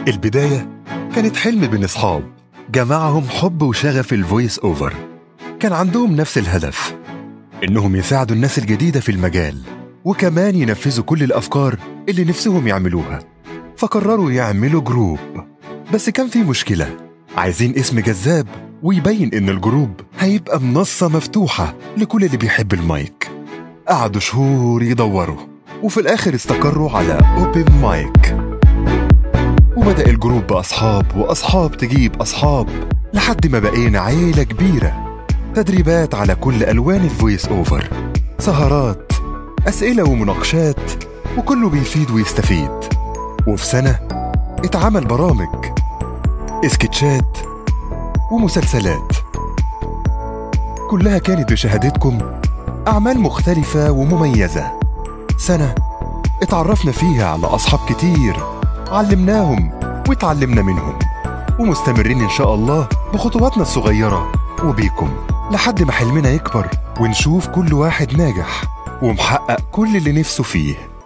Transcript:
البداية كانت حلم بين أصحاب جمعهم حب وشغف الفويس أوفر كان عندهم نفس الهدف إنهم يساعدوا الناس الجديدة في المجال وكمان ينفذوا كل الأفكار اللي نفسهم يعملوها فقرروا يعملوا جروب بس كان في مشكلة عايزين اسم جذاب ويبين إن الجروب هيبقى منصة مفتوحة لكل اللي بيحب المايك قعدوا شهور يدوروا وفي الآخر استقروا على أوبن مايك وبدأ الجروب بأصحاب وأصحاب تجيب أصحاب لحد ما بقينا عيلة كبيرة تدريبات على كل ألوان الفويس أوفر سهرات أسئلة ومناقشات وكله بيفيد ويستفيد وفي سنة اتعمل برامج اسكتشات ومسلسلات كلها كانت بشهادتكم أعمال مختلفة ومميزة سنة اتعرفنا فيها على أصحاب كتير علمناهم واتعلمنا منهم ومستمرين إن شاء الله بخطواتنا الصغيرة وبيكم لحد ما حلمنا يكبر ونشوف كل واحد ناجح ومحقق كل اللي نفسه فيه